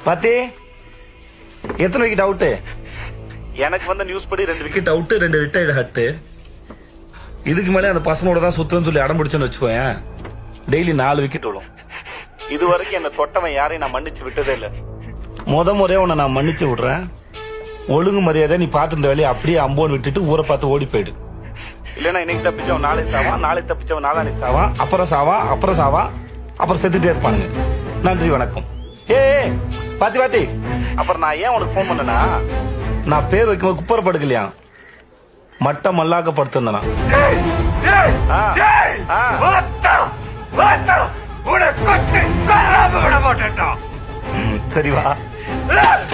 பாத்தி எத்தனை wicket out எனக்கு வந்த நியூஸ் படி ரெண்டு விக்கெட் அவுட்டு ரெண்டு ரிட்டையர்டு ஹட்டு இதுக்கு மேலே அந்த பசனோட தான் சுத்துன்னு சொல்லி அடம் பிடிச்சேன்னு வச்சுக்கோயேன் டெய்லி நாலு விக்கெட் விடும் இது வரைக்கும் என்ன தொட்டவன் யாரையும் நான் மன்னிச்சு விட்டதே இல்லை முத முறையா உன்னை நான் மன்னிச்சு விடுறேன் ஒழுங்கு மரியாதை நீ பார்த்துருந்த வேலையை அப்படியே அம்போன்னு விட்டுட்டு ஊரை பார்த்து ஓடி போயிடு இல்லைன்னா இன்னைக்கு தப்பிச்சவன் நாளை சாவான் நாளை தப்பிச்சவன் நாளானி சாவான் அப்புறம் சாவான் அப்புறம் சாவான் அப்புறம் செத்துட்டே இருப்பானுங்க நன்றி வணக்கம் ஏ பாத்தி பாத்தி அப்புறம் நான் ஏன் உனக்கு ஃபோன் பண்ணனா நான் பேர் வைக்கும்போது குப்பரை படுக்கலையா மட்டம் மல்லாக்க படுத்திருந்தனா ஆ. ஆ. ம், சரி வா